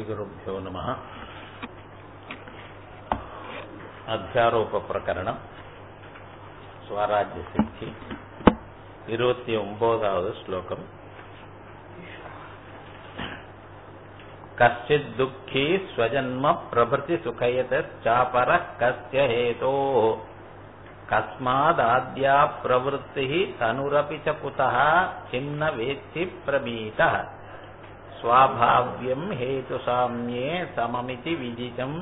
श्रीगुरुभ्यो नमः அத்தியாரோப ஸ்வராஜ்ய சித்தி இருபத்தி ஒன்பதாவது ஸ்லோகம் கச்சித் துக்கி ஸ்வஜன்ம பிரபృతి சுகயதாபர கஸ்ய ஹேதோ கஸ்மாதாத்யா பிரவృత్తి தனுரபி ச குதः சின்ன வேத்தி பிரமீதः स्वाभाव्यम् हेतुसाम्ये सममिति विदितम्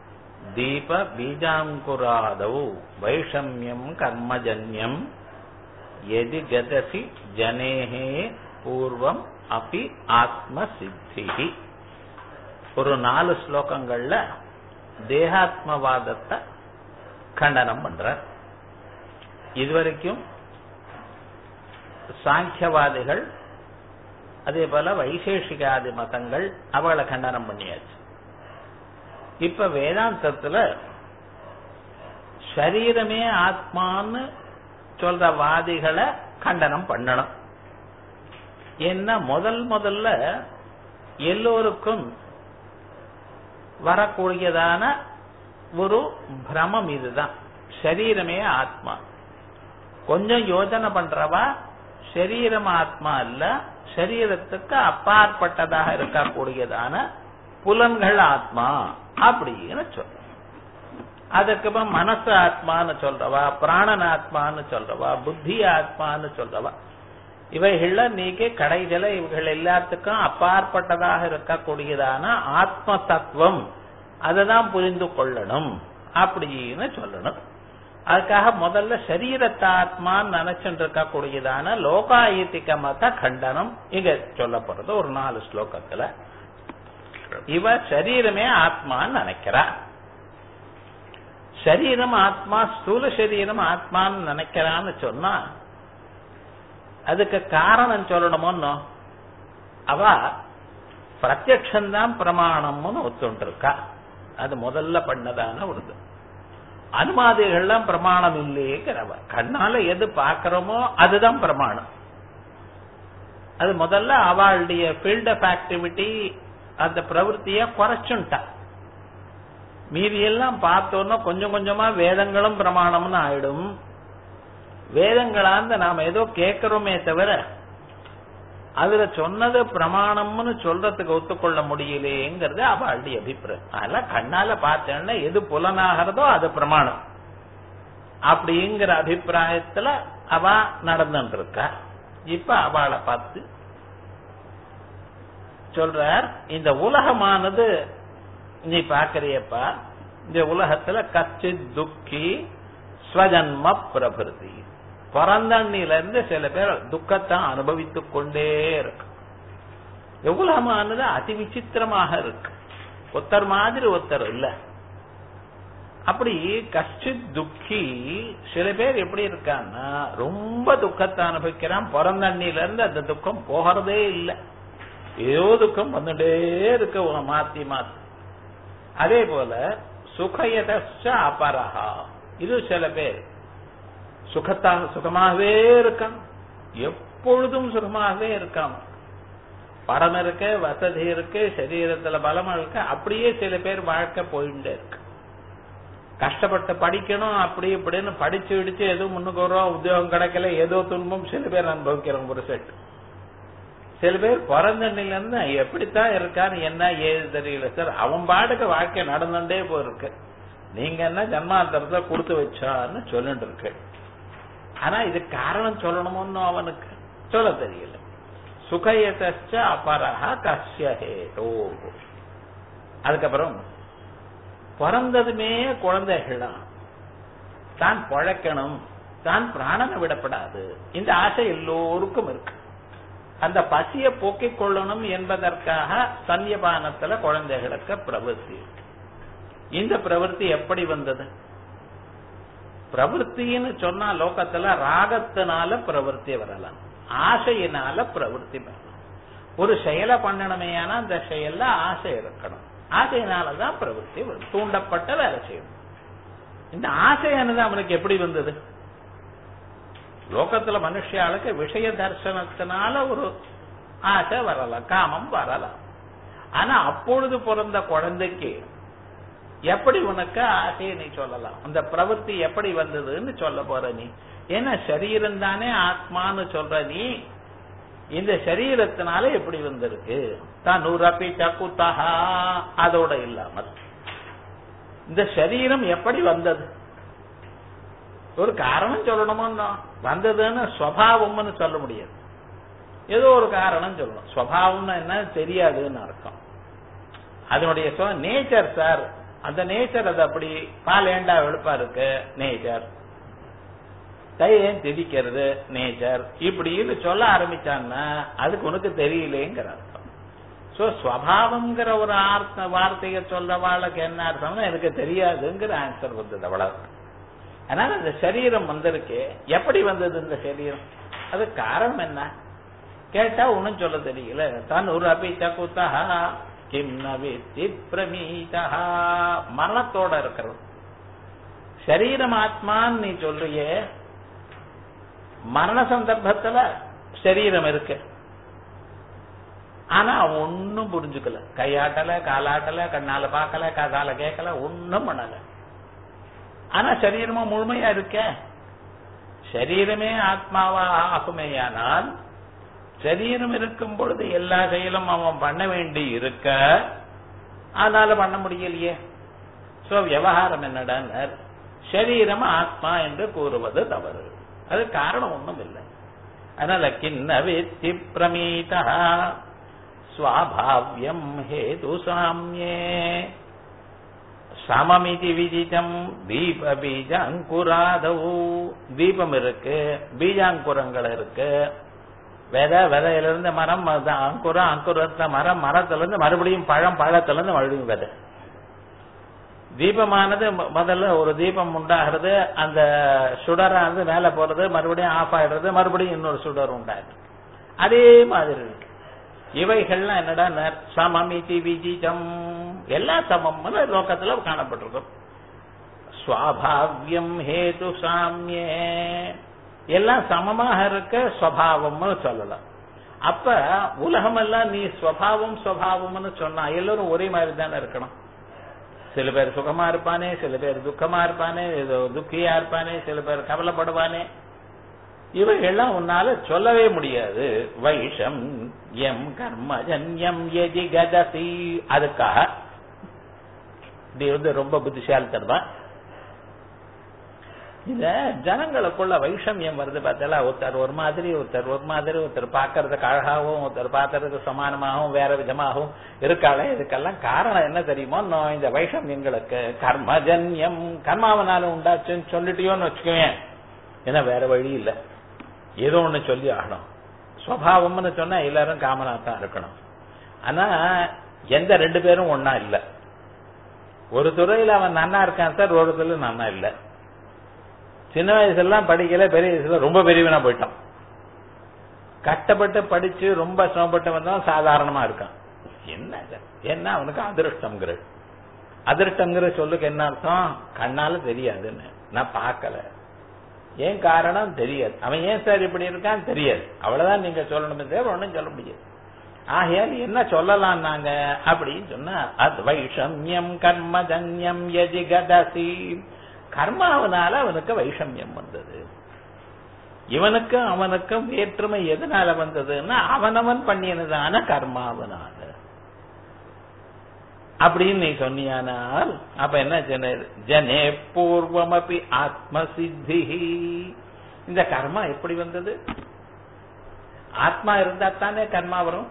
दीपबीजाङ्कुरादौ वैषम्यम् कर्मजन्यम् यदि गतसि जनेः பூர்வம் அப்பி ஆத்மசித்தி ஒரு நாலு ஸ்லோகங்கள்ல தேகாத்மவாதத்தை கண்டனம் பண்ற இதுவரைக்கும் சாங்கியவாதிகள் அதே போல வைசேஷிகாதி மதங்கள் அவளை கண்டனம் பண்ணியாச்சு இப்ப வேதாந்தத்துல சரீரமே ஆத்மான்னு சொல்ற வாதிகளை கண்டனம் பண்ணணும் என்ன முதல் முதல்ல எல்லோருக்கும் வரக்கூடியதான ஒரு பிரமம் இதுதான் சரீரமே ஆத்மா கொஞ்சம் யோஜனை பண்றவா சரீரம் ஆத்மா அல்ல சரீரத்துக்கு அப்பாற்பட்டதாக இருக்கக்கூடியதான புலன்கள் ஆத்மா அப்படின்னு சொல்ற அதுக்கப்புறம் மனசு ஆத்மான்னு சொல்றவா பிராணன் ஆத்மான்னு சொல்றவா புத்தி ஆத்மான்னு சொல்றவா இவைகள்ல நீக்கி கடைகளை இவைகள் எல்லாத்துக்கும் அப்பாற்பட்டதாக இருக்கக்கூடியதான ஆத்ம தத்துவம் அதை புரிந்து கொள்ளணும் அப்படின்னு சொல்லணும் அதுக்காக முதல்ல சரீரத்தை ஆத்மான்னு நினைச்சுட்டு இருக்கக்கூடியதான லோகாயத்திக மத கண்டனம் இங்க சொல்லப்படுறது ஒரு நாலு ஸ்லோகத்துல இவ சரீரமே ஆத்மான்னு நினைக்கிறா சரீரம் ஆத்மா ஸ்தூல சரீரம் ஆத்மான்னு நினைக்கிறான்னு சொன்னா அதுக்கு காரணம் சொல்லணுமோன்னு அவ பிரத்யக்ஷந்தான் பிரமாணம்னு ஒத்துண்டு இருக்கா அது முதல்ல பண்ணதான ஒரு அனுமாதிகள்லாம் பிரமாணம் இல்லையேங்கிறவ கண்ணால எது பாக்கிறோமோ அதுதான் பிரமாணம் அது முதல்ல அவளுடைய ஃபீல்ட் ஆஃப் ஆக்டிவிட்டி அந்த பிரவருத்திய குறைச்சுட்டா மீதி எல்லாம் பார்த்தோம்னா கொஞ்சம் கொஞ்சமா வேதங்களும் பிரமாணம்னு ஆயிடும் வேதங்களாந்து நாம ஏதோ கேட்கிறோமே தவிர அதுல சொன்னது பிரமாணம்னு சொல்றதுக்கு ஒத்துக்கொள்ள முடியலையேங்கிறது அவளுடைய அபிப்பிராயம் அதெல்லாம் கண்ணால பார்த்தேன்னா எது புலனாகிறதோ அது பிரமாணம் அப்படிங்கிற அபிப்பிராயத்துல அவ நடந்துட்டு இருக்கா இப்ப அவளை பார்த்து சொல்றார் இந்த உலகமானது நீ பாக்குறியப்பா இந்த உலகத்துல கச்சித் துக்கி ஸ்வஜன்ம பிரபிருதி பிறந்தண்ணில இருந்து சில பேர் துக்கத்தை அனுபவித்துக் கொண்டே இருக்கு உலகமானது அதி விசித்திரமாக இருக்கு ஒருத்தர் மாதிரி ஒருத்தர் இல்ல அப்படி கஷ்டித் துக்கி சில பேர் எப்படி இருக்கான்னா ரொம்ப துக்கத்தை அனுபவிக்கிறான் பிறந்தண்ணில இருந்து அந்த துக்கம் போகிறதே இல்லை ஏதோ துக்கம் வந்துட்டே இருக்கு மாத்தி மாத்தி அதே போல சுகயத அபரஹா இது சில பேர் சுகத்தாக சுகமாகவே இருக்கான் எப்பொழுதும் சுகமாகவே இருக்கான் படம் இருக்கு வசதி இருக்கு சரீரத்துல பலம் இருக்கு அப்படியே சில பேர் வாழ்க்கை போயிட்டே இருக்கு கஷ்டப்பட்டு படிக்கணும் அப்படி இப்படின்னு படிச்சு இடிச்சு எதுவும் முன்னுக்கு வரும் உத்தியோகம் கிடைக்கல ஏதோ துன்பம் சில பேர் அனுபவிக்கிறோம் ஒரு செட் சில பேர் பிறந்த இருந்து எப்படித்தான் இருக்கான்னு என்ன ஏது தெரியல சார் அவன் பாட்டுக்கு வாழ்க்கை நடந்துட்டே போயிருக்கு நீங்க என்ன ஜன்மாந்தரத்தை கொடுத்து வச்சான்னு சொல்லிட்டு இருக்கு ஆனா இது காரணம் சொல்லணுமோன்னு அவனுக்கு சொல்ல தெரியல சுகயத்த அபரஹ கஷ்யஹேதோ அதுக்கப்புறம் பிறந்ததுமே குழந்தைகள் தான் பழக்கணும் தான் பிராணனை விடப்படாது இந்த ஆசை எல்லோருக்கும் இருக்கு அந்த பசிய போக்கிக் கொள்ளணும் என்பதற்காக சன்யபானத்துல குழந்தைகளுக்கு பிரவருத்தி இருக்கு இந்த பிரவருத்தி எப்படி வந்தது பிரவருத்தின்னு சொன்னா லோகத்துல ராகத்தினால பிரவருத்தி வரலாம் ஆசையினால பிரவருத்தி வரலாம் ஒரு செயலை பண்ணணுமேயான அந்த செயல்ல ஆசை இருக்கணும் ஆசையினாலதான் பிரவருத்தி வரும் தூண்டப்பட்ட வேலை செய்யணும் இந்த ஆசையானது அவனுக்கு எப்படி வந்தது லோகத்துல மனுஷியாளுக்கு விஷய தர்சனத்தினால ஒரு ஆசை வரலாம் காமம் வரலாம் ஆனா அப்பொழுது பிறந்த குழந்தைக்கு எப்படி உனக்கு ஆசையை நீ சொல்லலாம் அந்த பிரவൃத்தி எப்படி வந்ததுன்னு சொல்ல போற நீ ஏன்னா சரீரம் தானே ஆத்மான்னு சொல்ற நீ இந்த சரீரத்தினால எப்படி வந்திருக்கு தான் நூறப்பி சக்குத்தஹா அதோட இல்லாமல் இந்த சரீரம் எப்படி வந்தது ஒரு காரணம் சொல்லணுமோ வந்ததுன்னு ஸ்வபாவம்னு சொல்ல முடியாது ஏதோ ஒரு காரணம் சொல்லணும் ஸ்வபாவம்னா என்ன தெரியாதுன்னு அர்த்தம் அதனுடைய நேச்சர் சார் அந்த நேச்சர் அது அப்படி பால் ஏண்டா வெளுப்பா இருக்கு நேச்சர் தையன் திதிக்கிறது நேச்சர் இப்படின்னு சொல்ல ஆரம்பிச்சான்னா அதுக்கு உனக்கு தெரியலேங்கிற அர்த்தம் சோ ஸ்வபாவம்ங்கிற ஒரு ஆர்த்த வார்த்தையை சொல்றவாளுக்கு என்ன அர்த்தம்னா எனக்கு தெரியாதுங்கிற ஆன்சர் வந்தது அவ்வளவு அதனால இந்த சரீரம் வந்திருக்கு எப்படி வந்தது இந்த சரீரம் அது காரணம் என்ன கேட்டா ஒன்னும் சொல்ல தெரியல தான் ஒரு அபி சகுத்தா கிம் நவித்தி பிரமீதா மரணத்தோட இருக்கிறது சரீரம் ஆத்மான்னு நீ சொல்றியே மரண சந்தர்ப்பத்துல சரீரம் இருக்கு ஆனா அவன் ஒன்னும் புரிஞ்சுக்கல கையாட்டல காலாட்டல கண்ணால பார்க்கல காதால கேட்கல ஒன்னும் பண்ணல ஆனா சரீரமும் முழுமையா இருக்க சரீரமே ஆத்மாவா ஆகுமேயானால் சரீரம் இருக்கும் பொழுது எல்லா செயலும் அவன் பண்ண வேண்டி இருக்க அதனால பண்ண முடியலையே சோ விவகாரம் என்னடா சரீரம் ஆத்மா என்று கூறுவது தவறு அது காரணம் ஒண்ணும் இல்லை அதனால கிண்ண வேத்தி பிரமீதா ஸ்வாபாவியம் ஹேது சாமியே சமமிதி விதிதம் தீப பீஜ அங்குராதவு தீபம் இருக்கு பீஜாங்குரங்கள் இருக்கு விதை விதையிலிருந்து மரம் அங்குரம் அங்குரத்த மரம் மரத்திலிருந்து மறுபடியும் பழம் பழத்திலிருந்து மறுபடியும் விதை தீபமானது முதல்ல ஒரு தீபம் உண்டாகிறது அந்த சுடரானது மேல போறது மறுபடியும் ஆஃப் ஆயிடுறது மறுபடியும் இன்னொரு சுடர் உண்டாயிடுது அதே மாதிரி இருக்கு இவைகள்லாம் என்னடா சமமிதி விஜிதம் எல்லா சமம்னு லோகத்துல காணப்பட்டிருக்கும் சுவாபாவியம் ஹேது சாமியே எல்லாம் சமமாக இருக்க ஸ்வபாவம்னு சொல்லலாம் அப்ப உலகமெல்லாம் நீ ஸ்வபாவம் ஸ்வபாவம்னு சொன்னா எல்லாரும் ஒரே மாதிரி தானே இருக்கணும் சில பேர் சுகமா இருப்பானே சில பேர் துக்கமா இருப்பானே ஏதோ துக்கியா இருப்பானே சில பேர் கவலைப்படுவானே இவைகள்லாம் உன்னால சொல்லவே முடியாது வைஷம் எம் கர்மஜன்யம் எதி கதசி அதுக்காக இது வந்து ரொம்ப புத்திசாலித்தனம் இத ஜனங்களுக்குள்ள வைஷமியம் வருது பார்த்தல ஒருத்தர் ஒரு மாதிரி ஒருத்தர் ஒரு மாதிரி ஒருத்தர் பார்க்கறதுக்கு அழகாகவும் ஒருத்தர் பார்க்கறதுக்கு சமானமாகவும் வேற விதமாகவும் இருக்காளே இதுக்கெல்லாம் காரணம் என்ன தெரியுமோ இந்த வைஷமியங்களுக்கு கர்மஜன்யம் கர்மாவனால உண்டாச்சுன்னு சொல்லிட்டியோன்னு வச்சுக்குவேன் ஏன்னா வேற வழி இல்லை ஏதோ ஒண்ணு சொல்லி ஆகணும் ஸ்வபாவம்னு சொன்னா எல்லாரும் காமனா தான் இருக்கணும் ஆனா எந்த ரெண்டு பேரும் ஒன்னா இல்ல ஒரு துறையில அவன் நன்னா இருக்கான் சார் ஒரு துறையில நன்னா இல்ல சின்ன வயசுலாம் படிக்கல பெரிய வயசுல ரொம்ப பெரியவனா போயிட்டான் கஷ்டப்பட்டு படிச்சு ரொம்ப சிரமப்பட்டு வந்தவன் சாதாரணமா இருக்கான் என்ன என்ன அவனுக்கு அதிருஷ்டம்ங்கிற அதிருஷ்டங்கிற சொல்லுக்கு என்ன அர்த்தம் கண்ணால தெரியாதுன்னு நான் பார்க்கல ஏன் காரணம் தெரியாது அவன் ஏன் சார் இப்படி இருக்கான்னு தெரியாது அவ்வளவுதான் நீங்க சொல்லணுமே தவிர ஒன்னும் சொல்ல முடியாது ஆகையால் என்ன சொல்லலாம் நாங்க அப்படின்னு சொன்னா அத்வைஷமியம் கர்மஜன்யம் யஜிகதசி கர்மாவனால அவனுக்கு வைஷமியம் வந்தது இவனுக்கும் அவனுக்கும் வேற்றுமை எதனால வந்ததுன்னா அவனவன் பண்ணியனதான கர்மாவனால அப்படின்னு நீ சொன்னியானால் அப்ப என்ன ஜன ஜனே பூர்வமபி ஆத்ம சித்தி இந்த கர்மா எப்படி வந்தது ஆத்மா இருந்தா தானே கர்மா வரும்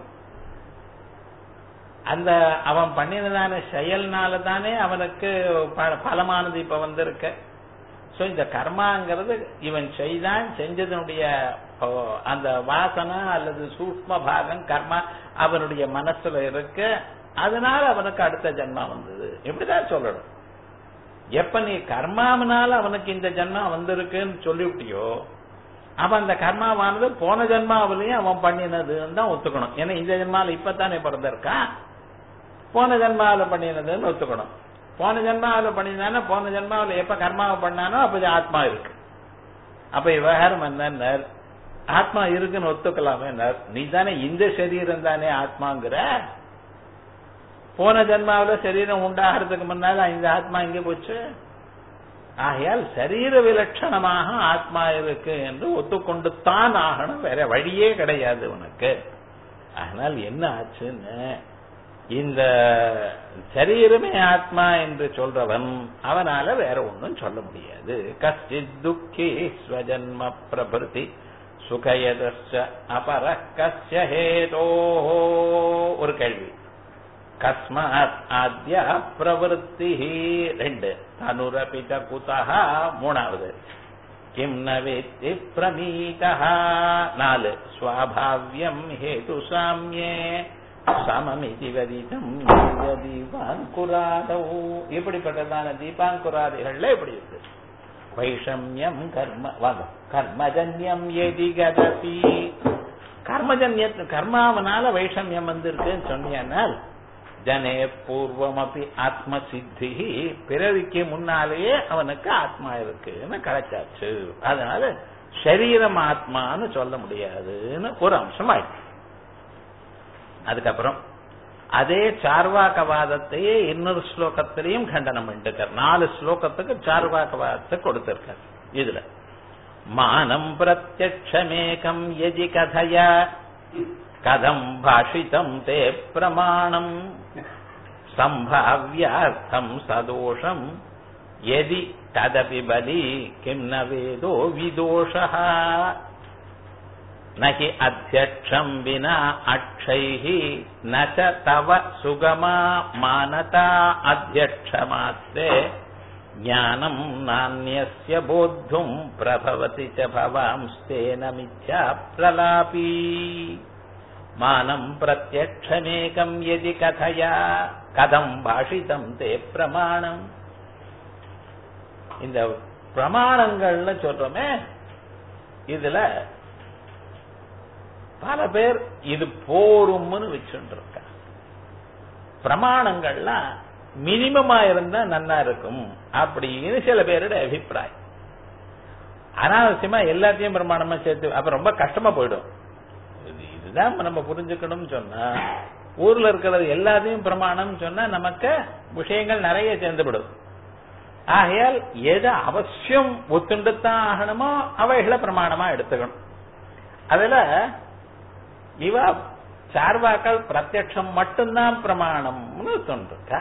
அந்த அவன் பண்ணினதான செயல்னால தானே அவனுக்கு பலமானது இப்ப வந்திருக்க சோ இந்த கர்மாங்கிறது இவன் செய்தான் செஞ்சதனுடைய அந்த வாசனை அல்லது சூக்ம பாகம் கர்மா அவனுடைய மனசுல இருக்கு அதனால அவனுக்கு அடுத்த ஜென்மா வந்தது இப்படிதான் சொல்லணும் எப்ப நீ கர்மாவனால அவனுக்கு இந்த ஜென்மா வந்திருக்குன்னு சொல்லிவிட்டியோ அவன் அந்த கர்மாவானது போன ஜென்மாவிலையும் அவன் பண்ணினதுன்னு தான் ஒத்துக்கணும் ஏன்னா இந்த ஜென்மால இப்பத்தானே பிறந்திருக்கான் போன ஜென்மாவில பண்ணினதுன்னு ஒத்துக்கணும் போன ஜென்மாவில பண்ணினானா போன ஜென்மாவில எப்ப கர்மாவை பண்ணானோ அப்ப ஆத்மா இருக்கு அப்ப விவகாரம் என்ன ஆத்மா இருக்குன்னு ஒத்துக்கலாமே நீ தானே இந்த சரீரம் தானே ஆத்மாங்கிற போன ஜென்மாவுல சரீரம் உண்டாகிறதுக்கு முன்னால இந்த ஆத்மா இங்க போச்சு ஆகையால் சரீர விலட்சணமாக ஆத்மா இருக்கு என்று ஒத்துக்கொண்டு தான் ஆகணும் வேற வழியே கிடையாது உனக்கு அதனால் என்ன ஆச்சுன்னு இந்த சரீரமே ஆத்மா என்று சொல்றவன் அவனால வேற ஒன்றும் சொல்ல முடியாது கஷ்டித் துக்கி ஸ்வஜன்ம பிரபிருதி சுகயதஸ்ச அபர கஸ்ய ஹேதோ ஒரு கேள்வி கஸ்மாத் ஆத்ய பிரவருத்தி ரெண்டு தனுரபித குதா மூணாவது கிம் ந வேத்தி பிரமீதா நாலு ஸ்வாபாவியம் ஹேது சாமியே சமமிதி வதிதம் தீபாங்குராதோ இப்படிப்பட்டதான தீபாங்குராதிகள்ல எப்படி இருக்கு வைஷமியம் கர்ம வாங்க கர்மஜன்யம் எதி கதபி கர்மஜன்ய கர்மாவனால வைஷமியம் வந்திருக்குன்னு சொன்னியானால் ஜனே பூர்வம் அப்படி ஆத்ம சித்தி பிறவிக்கு முன்னாலேயே அவனுக்கு ஆத்மா இருக்குன்னு கிடைச்சாச்சு அதனால சரீரம் ஆத்மான்னு சொல்ல முடியாதுன்னு ஒரு அம்சம் ஆயிடுச்சு அதுக்கப்புறம் அதே சார்வாக்கவாதத்தையே இன்னொரு ஸ்லோகத்திலையும் கண்டனம் பண்ணிருக்கார் நாலு ஸ்லோகத்துக்கு சார்வாக்கவாதத்தை கொடுத்திருக்கார் இதுல மானம் பிரத்யக்ஷமேகம் யஜி கதையா கதம் பாஷிதம் தே பிரமாணம் சம்பாவியார்த்தம் சதோஷம் எதி ததபி பலி கிம் ந வேதோ விதோஷா न हि अध्यक्षम् विना अक्षैः न च तव सुगमा मानता अध्यक्षमात्रे ज्ञानम् नान्यस्य बोद्धुम् प्रभवति च भवांस्तेन मिथ्या प्रलापी मानम् प्रत्यक्षमेकम् यदि कथया कथम् भाषितम् ते प्रमाणम् இந்த பிரமாணங்கள்னு சொல்றோமே இதுல பல பேர் இது போரும்னு வச்சுட்டு இருக்க பிரமாணங்கள்லாம் மினிமமா இருந்தா நன்னா இருக்கும் அப்படின்னு சில பேரோட அபிப்பிராயம் அனாவசியமா எல்லாத்தையும் பிரமாணமா சேர்த்து அப்ப ரொம்ப கஷ்டமா போயிடும் இது- இதுதான் நம்ம புரிஞ்சுக்கணும்னு சொன்னா ஊர்ல இருக்கிறது எல்லாத்தையும் பிரமாணம் சொன்னா நமக்கு விஷயங்கள் நிறைய சேர்ந்துவிடும் ஆகையால் எது அவசியம் ஒத்துண்டுத்தான் ஆகணுமோ அவைகளை பிரமாணமா எடுத்துக்கணும் அதுல இவ சார்வாக்கள் பிரத்யக்ஷம் மட்டும்தான் பிரமாணம்னு சொல்லிருக்கா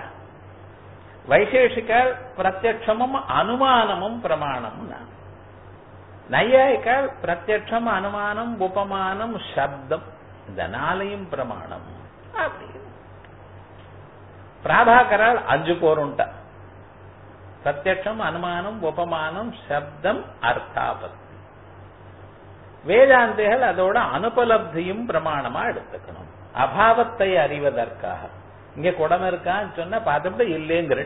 வைசேஷிகள் பிரத்யக்ஷமும் அனுமானமும் பிரமாணம்னா நையாயிக்கால் பிரத்யக்ஷம் அனுமானம் உபமானம் சப்தம் இந்த நாளையும் பிரமாணம் அப்படின்னு பிராபாகரால் அஞ்சு போருண்டா பிரத்யக்ஷம் அனுமானம் உபமானம் சப்தம் அர்த்தாபத்தி வேதாந்திகள் அதோட அனுபலப்தியும் பிரமாணமா எடுத்துக்கணும் அபாவத்தை அறிவதற்காக இங்க குடம் இருக்கான்னு சொன்னா பார்த்துட்டு இல்லேங்கிற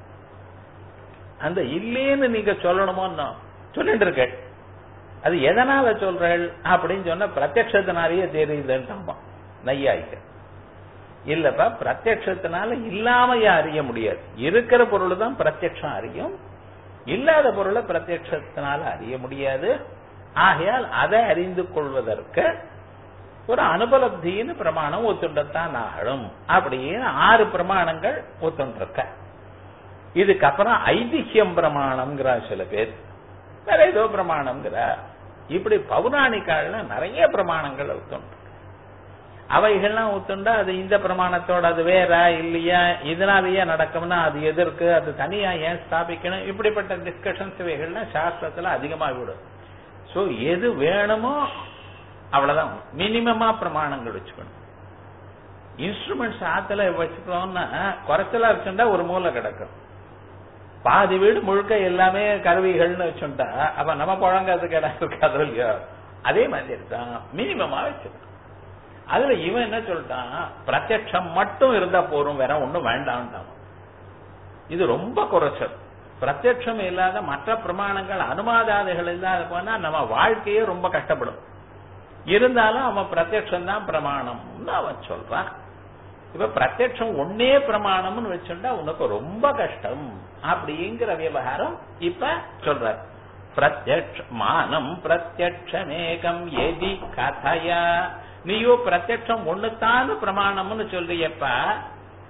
அந்த இல்லேன்னு நீங்க சொல்லணுமோ சொல்லிட்டு இருக்க அது எதனால சொல்றேள் அப்படின்னு சொன்னா பிரத்யக்ஷத்தினாலேயே தெரியுதுன்ட்டாமா நையாய்க்க இல்லப்பா பிரத்யக்ஷத்தினால இல்லாமைய அறிய முடியாது இருக்கிற பொருள் தான் பிரத்யக்ஷம் அறியும் இல்லாத பொருளை பிரத்யக்ஷத்தினால அறிய முடியாது ஆகையால் அதை அறிந்து கொள்வதற்கு ஒரு அனுபலப்தின்னு பிரமாணம் ஒத்துண்டத்தான் ஆகணும் அப்படின்னு ஆறு பிரமாணங்கள் ஒத்துண்டிருக்க இதுக்கப்புறம் ஐதிஹ்யம் பிரமாணம்ங்கிறா சில பேர் வேற ஏதோ பிரமாணம்ங்கிற இப்படி பௌராணிக்கால நிறைய பிரமாணங்கள் ஒத்துண்டு அவைகள்லாம் ஒத்துண்டா அது இந்த பிரமாணத்தோட அது வேற இல்லையா இதனாலேயே நடக்கும்னா அது எதற்கு அது தனியா ஏன் ஸ்தாபிக்கணும் இப்படிப்பட்ட டிஸ்கஷன்ஸ் இவைகள்லாம் சாஸ்திரத்துல அதிகமா விடும் சோ எது வேணுமோ அவ்வளவுதான் மினிமமா பிரமாணங்கள் வச்சுக்கணும் இன்ஸ்ட்ருமெண்ட்ஸ் ஆத்துல வச்சுக்கிறோம்னா குறைச்சலா வச்சுட்டா ஒரு மூலை கிடக்கும் பாதி வீடு முழுக்க எல்லாமே கருவிகள்னு வச்சுட்டா அப்ப நம்ம புழங்கிறதுக்கு இடம் இருக்காதோ இல்லையோ அதே மாதிரி தான் மினிமமா வச்சுக்கணும் அதுல இவன் என்ன சொல்லிட்டான் பிரத்யக்ஷம் மட்டும் இருந்தா போரும் வேற ஒண்ணும் வேண்டாம்ட்டான் இது ரொம்ப குறைச்சல் பிரத்யக்ஷம் இல்லாத மற்ற பிரமாணங்கள் அனுமாதாதைகள் இல்லாத போனா நம்ம வாழ்க்கையே ரொம்ப கஷ்டப்படும் இருந்தாலும் அவன் பிரத்யக்ஷம் தான் பிரமாணம்னு அவன் சொல்றான் இப்ப பிரத்யக்ஷம் ஒன்னே பிரமாணம்னு வச்சுட்டா உனக்கு ரொம்ப கஷ்டம் அப்படிங்கிற விவகாரம் இப்ப சொல்ற பிரத்யக்ஷ மானம் பிரத்யக்ஷமேகம் எதி கதையா நீயோ பிரத்யக்ஷம் ஒண்ணுத்தான்னு பிரமாணம்னு சொல்றியப்ப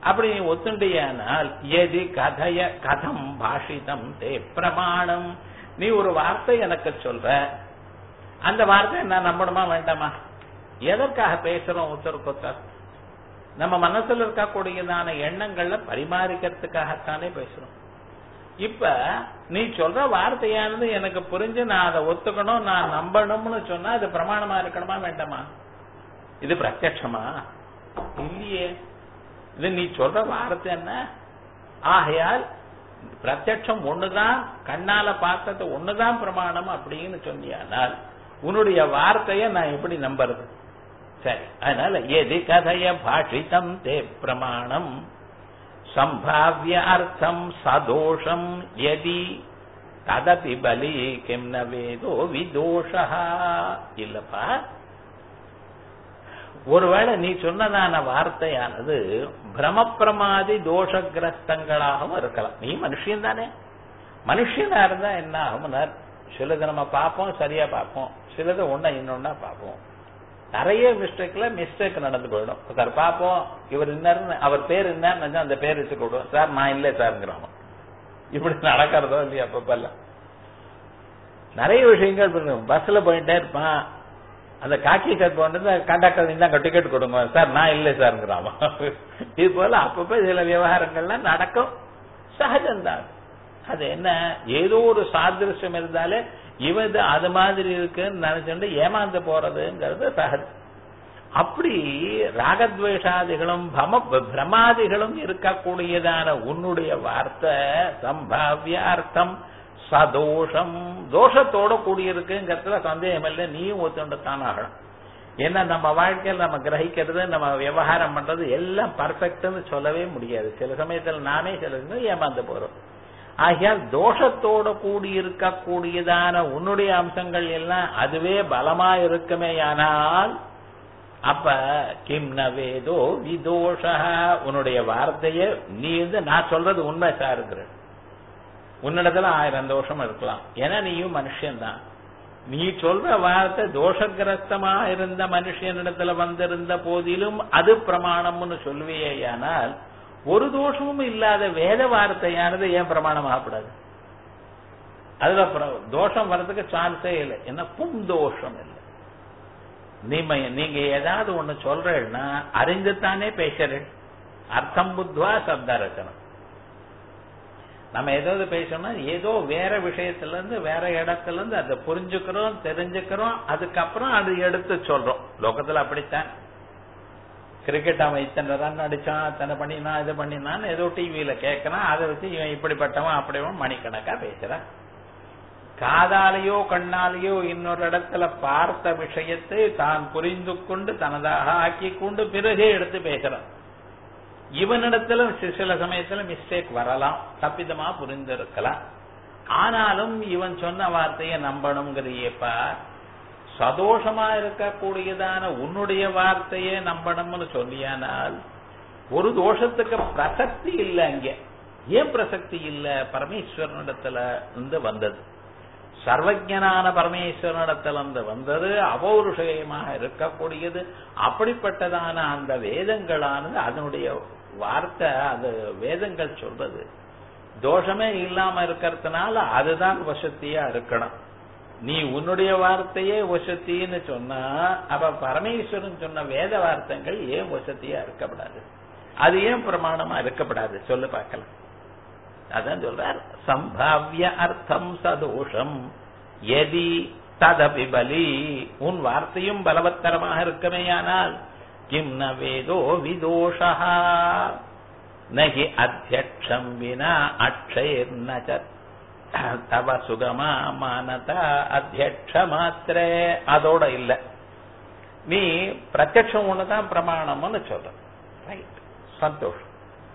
அப்படி நீ ஒத்துண்டியானால் எதி கதைய கதம் பாஷிதம் தே பிரமாணம் நீ ஒரு வார்த்தை எனக்கு சொல்ற அந்த வார்த்தை நான் நம்பணுமா வேண்டாமா எதற்காக பேசுறோம் ஒருத்தருக்கு ஒருத்தர் நம்ம மனசுல இருக்கக்கூடியதான எண்ணங்கள்ல பரிமாறிக்கிறதுக்காகத்தானே பேசுறோம் இப்ப நீ சொல்ற வார்த்தையானது எனக்கு புரிஞ்சு நான் அதை ஒத்துக்கணும் நான் நம்பணும்னு சொன்னா அது பிரமாணமா இருக்கணுமா வேண்டாமா இது பிரத்யட்சமா இல்லையே இது நீ சொல்ற வார்த்தை என்ன ஆகையால் பிரத்யட்சம் ஒண்ணுதான் கண்ணால பார்த்தது ஒண்ணுதான் பிரமாணம் அப்படின்னு சொன்னியானால் உன்னுடைய வார்த்தைய நான் எப்படி நம்புறது சரி அதனால எதி கதைய பாஷிதம் தே பிரமாணம் சம்பாவிய அர்த்தம் சதோஷம் எதி ததபி பலி கிம் ந வேதோ விதோஷா இல்லப்பா ஒருவேளை நீ சொன்னதான வார்த்தையானது பிரமப்பிரமாதி தோஷகிரஸ்தங்களாகவும் இருக்கலாம் நீ மனுஷன் தானே மனுஷனா இருந்தா என்ன ஆகும்னா சிலது நம்ம பார்ப்போம் சரியா பார்ப்போம் சிலது ஒண்ணா இன்னொன்னா பார்ப்போம் நிறைய மிஸ்டேக்ல மிஸ்டேக் நடந்து போயிடும் சார் பார்ப்போம் இவர் என்ன அவர் பேர் என்ன அந்த பேர் வச்சு கொடுவோம் சார் நான் இல்லை சார்ங்கிறோம் இப்படி நடக்கிறதோ இல்லையா அப்பப்பெல்லாம் நிறைய விஷயங்கள் பஸ்ல போயிட்டே இருப்பான் அந்த காக்கி ஷர்ட் போனது கண்டக்டர் இருந்தாங்க டிக்கெட் கொடுங்க சார் நான் இல்லை சார்ங்கிறாமா இது போல அப்பப்ப சில விவகாரங்கள்லாம் நடக்கும் சகஜம்தான் அது என்ன ஏதோ ஒரு சாதிருஷ்யம் இருந்தாலே இவது அது மாதிரி இருக்குன்னு நினைச்சுட்டு ஏமாந்து போறதுங்கிறது சகஜம் அப்படி ராகத்வேஷாதிகளும் பம பிரமாதிகளும் இருக்கக்கூடியதான உன்னுடைய வார்த்தை சம்பாவிய அர்த்தம் சதோஷம் தோஷத்தோட கூடியிருக்குங்கிறதுல சந்தேகம் இல்லை நீயும் ஒத்துண்டுத்தான் ஆகணும் ஏன்னா நம்ம வாழ்க்கையில் நம்ம கிரகிக்கிறது நம்ம விவகாரம் பண்றது எல்லாம் பர்ஃபெக்ட்னு சொல்லவே முடியாது சில சமயத்தில் நாமே சில சமயம் ஏமாந்து போறோம் ஆகையால் தோஷத்தோட கூடி இருக்கக்கூடியதான உன்னுடைய அம்சங்கள் எல்லாம் அதுவே பலமா இருக்குமேயானால் அப்ப கிம் நவேதோ விதோஷ உன்னுடைய வார்த்தைய நீ வந்து நான் சொல்றது உண்மை சாருங்கிற உன்னிடத்துல ஆயிரம் தோஷம் இருக்கலாம் ஏன்னா நீயும் மனுஷன்தான் நீ சொல்ற வார்த்தை தோஷகிரஸ்தமா இருந்த மனுஷனிடத்துல வந்திருந்த போதிலும் அது பிரமாணம்னு சொல்லுவேயானால் ஒரு தோஷமும் இல்லாத வேத வார்த்தையானது ஏன் பிரமாணம் ஆகப்படாது அதுல தோஷம் வர்றதுக்கு சான்ஸே இல்லை என்ன பும் தோஷம் இல்லை நீங்க நீங்க ஏதாவது ஒண்ணு சொல்றேன்னா அறிந்துத்தானே பேசுறேன் அர்த்தம் புத்வா சப்த ரச்சனம் நம்ம ஏதாவது பேசணும்னா ஏதோ வேற விஷயத்துல இருந்து வேற இடத்துல இருந்து அதை புரிஞ்சுக்கிறோம் தெரிஞ்சுக்கிறோம் அதுக்கப்புறம் அது எடுத்து சொல்றோம் லோகத்துல அப்படித்தான் கிரிக்கெட் அவன் இத்தனை ரன் அடிச்சான் அத்தனை பண்ணினான் இது பண்ணினான் ஏதோ டிவியில கேட்கறான் அதை வச்சு இவன் இப்படிப்பட்டவன் அப்படிவன் மணிக்கணக்கா பேசுறான் காதாலேயோ கண்ணாலேயோ இன்னொரு இடத்துல பார்த்த விஷயத்தை தான் புரிந்து கொண்டு தனதாக ஆக்கி கொண்டு பிறகே எடுத்து பேசுறான் இவனிடத்துல சில சமயத்துல மிஸ்டேக் வரலாம் தப்பிதமா புரிந்திருக்கலாம் ஆனாலும் இவன் சொன்ன வார்த்தையை நம்பணுங்கிறியப்பா சதோஷமா இருக்கக்கூடியதான உன்னுடைய வார்த்தையே நம்பணும்னு சொல்லியானால் ஒரு தோஷத்துக்கு பிரசக்தி இல்லை அங்க ஏன் பிரசக்தி இல்ல பரமேஸ்வரனிடத்துல இருந்து வந்தது சர்வஜனான பரமேஸ்வரனிடத்துல இருந்து வந்தது அபௌருஷயமாக இருக்கக்கூடியது அப்படிப்பட்டதான அந்த வேதங்களானது அதனுடைய வார்த்தை அது வேதங்கள் சொல்றது தோஷமே இல்லாம இருக்கிறதுனால அதுதான் வசத்தியா இருக்கணும் நீ உன்னுடைய வார்த்தையே வசத்தின்னு சொன்னா அப்ப பரமேஸ்வரன் சொன்ன வேத வார்த்தைகள் ஏன் வசத்தியா இருக்கப்படாது அது ஏன் பிரமாணமா இருக்கப்படாது சொல்லு பார்க்கலாம் அதான் சொல்றார் சம்பாவிய அர்த்தம் சதோஷம் எதி ததபி பலி உன் வார்த்தையும் பலவத்தரமாக இருக்கமேயானால் கிம் ந வேதோ விதோஷா நகி அத்தியக்ஷம் வினா அக்ஷயர் ந தவ சுகமா மானதா அத்தியக்ஷ மாத்திரே அதோட இல்ல நீ பிரத்யக்ஷம் ஒண்ணுதான் பிரமாணம்னு சொல்ற ரைட் சந்தோஷம்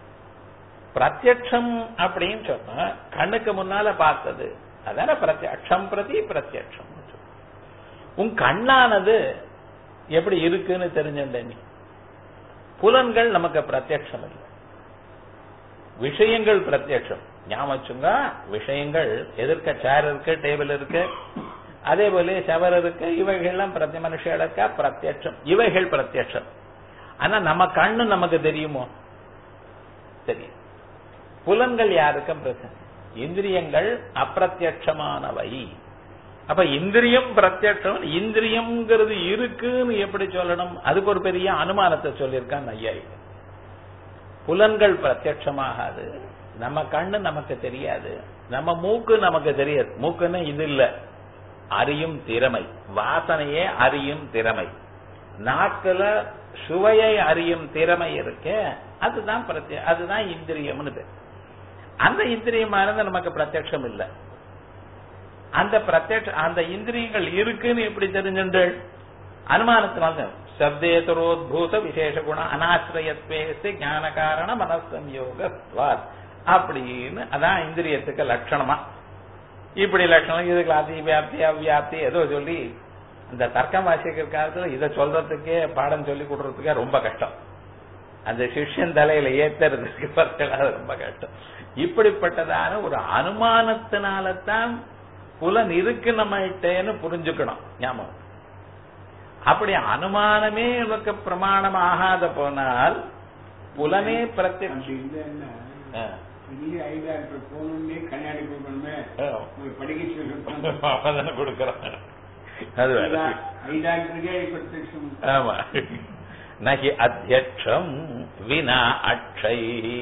பிரத்யக்ஷம் அப்படின்னு சொன்னா கண்ணுக்கு முன்னால பார்த்தது அதான பிரத்யக்ஷம் பிரதி பிரத்யக்ஷம் உன் கண்ணானது எப்படி இருக்குன்னு தெரிஞ்சுட்ட நீ புலன்கள் நமக்கு பிரத்யக்ஷம் இல்லை விஷயங்கள் பிரத்யக்ஷம் ஞாபகம் விஷயங்கள் எதிர்க்க சேர் இருக்கு டேபிள் இருக்கு அதே போல செவர் இருக்கு இவைகள்லாம் பிரத்ய மனுஷனுக்கா பிரத்யட்சம் இவைகள் பிரத்யட்சம் ஆனா நம்ம கண்ணு நமக்கு தெரியுமோ தெரியும் புலன்கள் யாருக்கும் பிரச்சனை இந்திரியங்கள் அப்பிரத்யட்சமானவை அப்ப இந்திரியம் பிரத்யட்சம் இந்திரியம்ங்கிறது இருக்குன்னு எப்படி சொல்லணும் அதுக்கு ஒரு பெரிய அனுமானத்தை சொல்லியிருக்கான் ஐயாயிரம் புலன்கள் பிரத்யட்சமாகாது நம்ம கண்ணு நமக்கு தெரியாது நம்ம மூக்கு நமக்கு தெரியாது மூக்குன்னு இது இல்ல அறியும் திறமை வாசனையே அறியும் திறமை நாக்குல சுவையை அறியும் திறமை இருக்க அதுதான் பிரத்ய அதுதான் இந்திரியம்னு பேர் அந்த இந்திரியமானது நமக்கு பிரத்யட்சம் இல்ல அந்த பிரத்யட்ச அந்த இந்திரியங்கள் இருக்குன்னு எப்படி தெரிஞ்சுங்கள் அனுமானத்தினால சப்தேதரோத்பூத விசேஷ குண அனாசிரயத்வேச ஞான காரண மனசம்யோகத்வாத் அப்படின்னு அதான் இந்திரியத்துக்கு லட்சணமா இப்படி லட்சணம் இதுக்கு அதி வியாப்தி அவ்வியாப்தி ஏதோ சொல்லி இந்த தர்க்கம் வாசிக்கிற காலத்துல இதை சொல்றதுக்கே பாடம் சொல்லி கொடுறதுக்கே ரொம்ப கஷ்டம் அந்த சிஷ்யன் தலையில ஏத்துறதுக்கு பார்த்தா ரொம்ப கஷ்டம் இப்படிப்பட்டதான ஒரு அனுமானத்தினால தான் புலன் இருக்கு நம்மகிட்டேன்னு புரிஞ்சுக்கணும் ஞாபகம் அப்படி அனுமானமே உனக்கு பிரமாணம் ஆகாத போனால் புலனே பிரத்யட்சம் அப்படி இல்லைன்னா ஆ. பெரிய ஐ டாக்டர் போகணும்னே கண்ணாடி கொடுக்கணுமே ஆ. உங்களுக்கு படிக்க சொல்லி அவதானே கொடுக்கறான் அது வேற ஐ டாக்டருக்கே பிரத்யட்சம் ஆமா நகி அத்தியட்சம் வினா அட்சை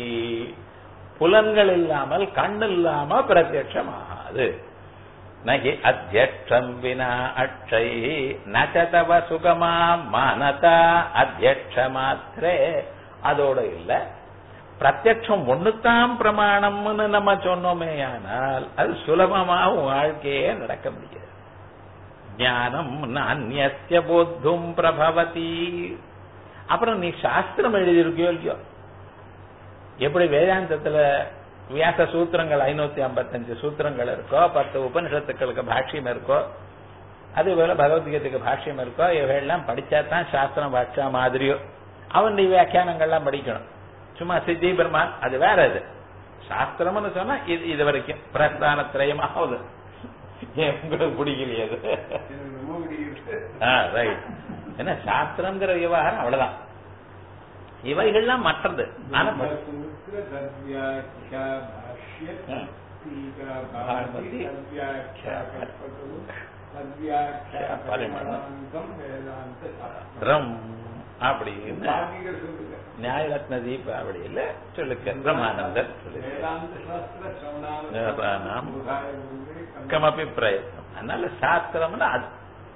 புலன்கள் இல்லாமல் கண் இல்லாம பிரத்யட்சம் ஆகாது நகி அத்தியட்சம் வினா அட்சை நச்சதவ சுகமா மானதா அத்தியட்ச மாத்திரே அதோட இல்ல பிரத்யட்சம் ஒண்ணுதான் பிரமாணம்னு நம்ம சொன்னோமே ஆனால் அது சுலபமா உன் வாழ்க்கையே நடக்க முடியாது ஞானம் நானியஸ்ய போத்தும் பிரபவதி அப்புறம் நீ சாஸ்திரம் எழுதியிருக்கியோ இல்லையோ எப்படி வேதாந்தத்துல வியாச சூத்திரங்கள் ஐநூத்தி ஐம்பத்தஞ்சு சூத்திரங்கள் இருக்கோ பத்து உபனிஷத்துக்களுக்கு பாஷ்யம் இருக்கோ அதே போல பகவத்கீதைக்கு பாஷ்யம் இருக்கோ இவையெல்லாம் படிச்சா தான் சாஸ்திரம் பாட்சா மாதிரியோ அவனுடைய வியாக்கியானங்கள்லாம் படிக்கணும் சும்மா சித்தி பிரம்மான் அது வேற இது சாஸ்திரம்னு சொன்னா இது இது வரைக்கும் பிரஸ்தான திரயமாவது ஏன் உங்களுக்கு பிடிக்கலையே அது எனக்கு ரொம்ப பிடிக்குது ஆ ரைட் என்ன சாஸ்திரங்கிற விவகாரம் அவ்வளவுதான் இவைகள்லாம் மற்றது ஆனா பிரம்மசூத்திர தத்வியாக்கியா பாஷ்ய ஆ. டீகா பாரதி, பாரதி தத்வியாக்கியா கல்பகரு தத்வியாக்கியா பரிமளம். பரிமளாந்தம் வேதாந்த சாஸ்திரம் ரம் அப்படின்னு பாரதிகர் சொல்லுங்க நியாயரத்ன தீப அப்படி இல்ல சொல்லுக்க பிரம்மானந்தர் சொல்லுங்க வேதாந்த சாஸ்திர வேதாந்தம். சவணானம் கமபி பிரயத்னம் அதனால சாஸ்திரம்னு அது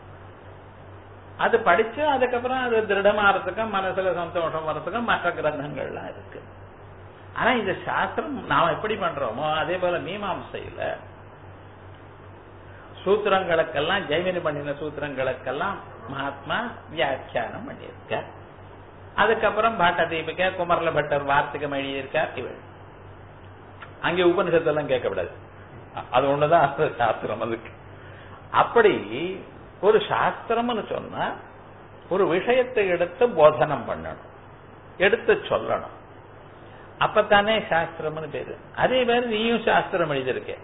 அது படிச்சு அதுக்கப்புறம் அது திருடமாறதுக்கும் மனசுல சந்தோஷம் வர்றதுக்கும் மற்ற கிரந்தங்கள்லாம் இருக்கு ஆனா இந்த சாஸ்திரம் நாம எப்படி பண்றோமோ அதே போல மீமாம்சையில சூத்திரங்களுக்கெல்லாம் ஜெய்மினி பண்ணின சூத்திரங்களுக்கெல்லாம் மகாத்மா வியாக்கியானம் பண்ணியிருக்க அதுக்கப்புறம் பாட்ட தீபிக குமரல பட்டர் வார்த்திகம் எழுதியிருக்கார் இவள் அங்கே உபனிஷத்தெல்லாம் கேட்கக்கூடாது அ- அது ஒண்ணுதான் அந்த சாஸ்திரம் அதுக்கு அப்படி ஒரு சாஸ்திரம்னு சொன்னா ஒரு விஷயத்தை எடுத்து போதனம் பண்ணணும் எடுத்து சொல்லணும் அப்பத்தானே சாஸ்திரம்னு பேரு அதே மாதிரி நீயும் சாஸ்திரம் எழுதியிருக்க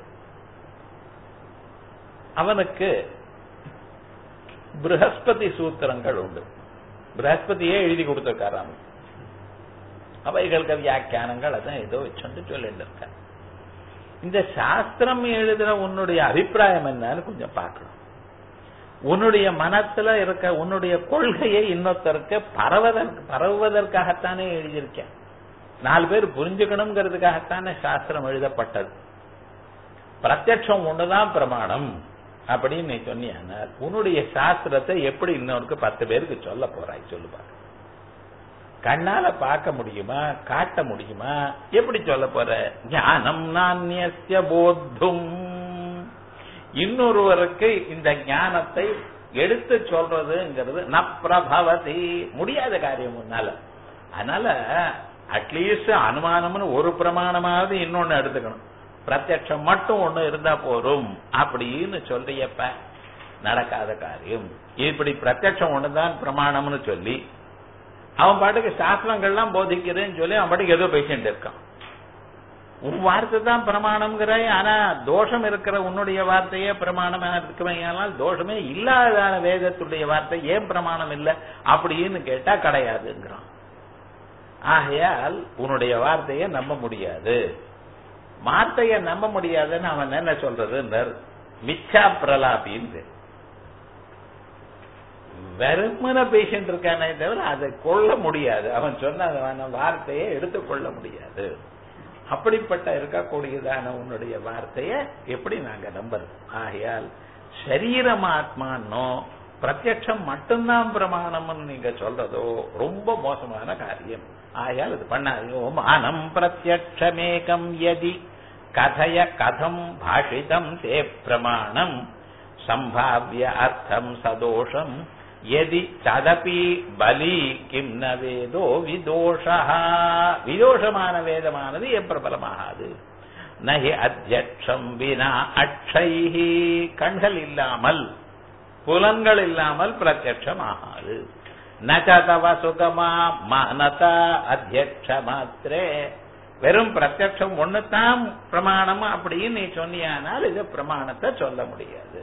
அவனுக்கு ப்ரஹஸ்பதி சூத்திரங்கள் உண்டு ப்ரஹஸ்பதியே எழுதி கொடுத்திருக்காராம் அவைகளுக்கு வியாக்கியானங்கள் அதான் ஏதோ வச்சுட்டு சொல்லிட்டு இருக்க இந்த சாஸ்திரம் எழுதுற உன்னுடைய அபிப்பிராயம் என்னன்னு கொஞ்சம் பார்க்கணும் உன்னுடைய மனத்துல இருக்க உன்னுடைய கொள்கையை இன்னொருத்தருக்கு பரவதற்கு பரவுவதற்காகத்தானே எழுதியிருக்கேன் நாலு பேர் புரிஞ்சுக்கணுங்கிறதுக்காகத்தானே சாஸ்திரம் எழுதப்பட்டது பிரத்யட்சம் ஒண்ணுதான் பிரமாணம் அப்படின்னு நீ சொன்னியானால் உன்னுடைய சாஸ்திரத்தை எப்படி இன்னொருக்கு பத்து பேருக்கு சொல்ல போறாய் சொல்லு பாரு கண்ணால பார்க்க முடியுமா காட்ட முடியுமா எப்படி சொல்ல போற ஞானம் நானியஸ்ய போத்தும் இன்னொருவருக்கு இந்த ஞானத்தை எடுத்து சொல்றதுங்கிறது நப்பிரபவதி முடியாத காரியம் முன்னால அதனால அட்லீஸ்ட் அனுமானம்னு ஒரு பிரமாணமாவது இன்னொன்னு எடுத்துக்கணும் பிரத்யட்சம் மட்டும் ஒண்ணு இருந்தா போரும் அப்படின்னு சொல்றியப்ப நடக்காத காரியம் இப்படி பிரத்யட்சம் ஒண்ணுதான் பிரமாணம்னு சொல்லி அவன் பாட்டுக்கு சாஸ்திரங்கள்லாம் போதிக்கிறேன்னு சொல்லி அவன் பாட்டுக்கு ஏதோ பேசிட்டு இருக்கான் உன் வார்த்தை தான் பிரமாணம்ங்கிற ஆனா தோஷம் இருக்கிற உன்னுடைய வார்த்தையே பிரமாணமா இருக்குமையானால் தோஷமே இல்லாதான வேதத்துடைய வார்த்தை ஏன் பிரமாணம் இல்லை அப்படின்னு கேட்டா கிடையாதுங்கிறான் ஆகையால் உன்னுடைய வார்த்தையை நம்ப முடியாது வார்த்தையை நம்ப முடியாதுன்னு அவன் என்ன சொல்றது மிச்சா பிரலாபின்னு பேர். வெறுமன பேஷண்ட் இருக்கானே தவிர அதை கொள்ள முடியாது அவன் சொன்ன அந்த வார்த்தையை எடுத்துக்கொள்ள முடியாது அப்படிப்பட்ட இருக்கக்கூடியதான உன்னுடைய வார்த்தையை எப்படி நாங்க நம்புறது ஆகையால் சரீரம் ஆத்மானோ பிரத்யட்சம் மட்டும்தான் பிரமாணம்னு நீங்க சொல்றதோ ரொம்ப மோசமான காரியம் ஆகையால் இது பண்ணாதீங்க மானம் பிரத்யட்சமேகம் யதி கதய கதம் பாஷிதம் தே பிரமாணம் சம்பாவிய அர்த்தம் சதோஷம் எதி ததபி பலி கிம் ந வேதோ விதோஷா விதோஷமான வேதமானது எப்பிரபலமாகாது நகி அத்தியட்சம் வினா அக்ஷைஹி கண்கள் இல்லாமல் புலன்கள் இல்லாமல் பிரத்யட்சம் ஆகாது நகதவ சுகமா மனத அத்தியட்ச மாத்திரே வெறும் பிரத்யட்சம் ஒண்ணுதான் பிரமாணம் அப்படின்னு நீ சொன்னியானால் இது பிரமாணத்தை சொல்ல முடியாது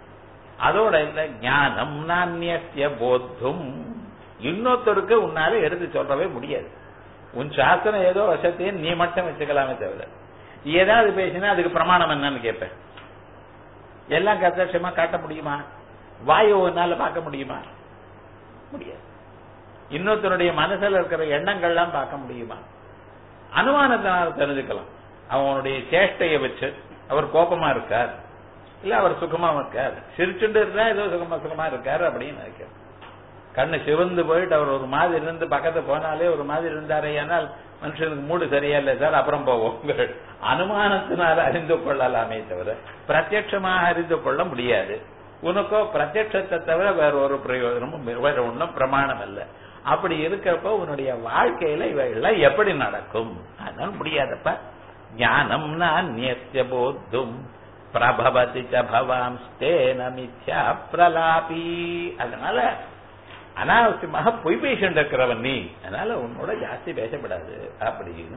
அதோட இல்ல ஞானம் நானிய போத்தும் இன்னொருத்தருக்கு உன்னால எடுத்து சொல்லவே முடியாது உன் சாஸ்திரம் ஏதோ வசத்தையும் நீ மட்டும் வச்சுக்கலாமே தவிர ஏதாவது பேசினா அதுக்கு பிரமாணம் என்னன்னு கேட்பேன் எல்லாம் பிரத்யட்சமா காட்ட முடியுமா வாயு உன்னால பார்க்க முடியுமா முடியாது இன்னொருத்தருடைய மனசுல இருக்கிற எண்ணங்கள்லாம் பார்க்க முடியுமா அனுமானத்தினால தெரிஞ்சுக்கலாம் அவனுடைய சேஷ்டையை வச்சு அவர் கோபமா இருக்கார் இல்ல அவர் சுகமா இருக்கார் சிரிச்சுட்டு இருந்தா ஏதோ சுகமா சுகமா இருக்காரு அப்படின்னு நினைக்கிறேன் கண்ணு சிவந்து போயிட்டு அவர் ஒரு மாதிரி இருந்து பக்கத்து போனாலே ஒரு மாதிரி இருந்தாரே ஆனால் மனுஷனுக்கு மூடு சரியா இல்லை சார் அப்புறம் போவோம் அனுமானத்தினால அறிந்து கொள்ளலாமே தவிர பிரத்யட்சமாக அறிந்து கொள்ள முடியாது உனக்கோ பிரத்யட்சத்தை தவிர வேற ஒரு பிரயோஜனமும் வேற ஒன்றும் பிரமாணம் இல்லை அப்படி இருக்கிறப்ப உன்னுடைய வாழ்க்கையில இவைகள்லாம் எப்படி நடக்கும் அதனால முடியாதப்ப ஞானம்னா நியத்திய போத்தும் பிரபவதி ச பவாம்ஸ்தேன மித்யா பிரலாபி அதனால அனாவசியமாக பொய் பேஷண்ட் இருக்கிறவன் நீ அதனால உன்னோட ஜாஸ்தி பேசப்படாது அப்படின்னு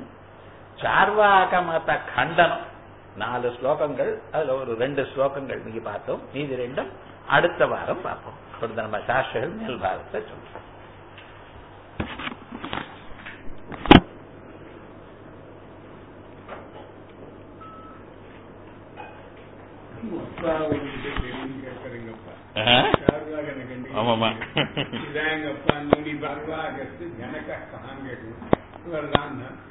சார்வாக மத கண்டனம் நாலு ஸ்லோகங்கள் அதுல ஒரு ரெண்டு ஸ்லோகங்கள் நீங்க பார்த்தோம் மீதி ரெண்டும் அடுத்த வாரம் பார்ப்போம் இப்படி நம்ம சாஸ்திரங்கள் மேல் பாகத்தை சொல்றோம் அப்பா உங்ககிட்ட கேள்வி கேட்கறீங்கப்பா ஆ? சார்வாக எனக்கு ஆமாமா. இதாங்கப்பா நூனி பர்வாகத்து ஜனக கஹான் கேட்கணும் இவர்தான்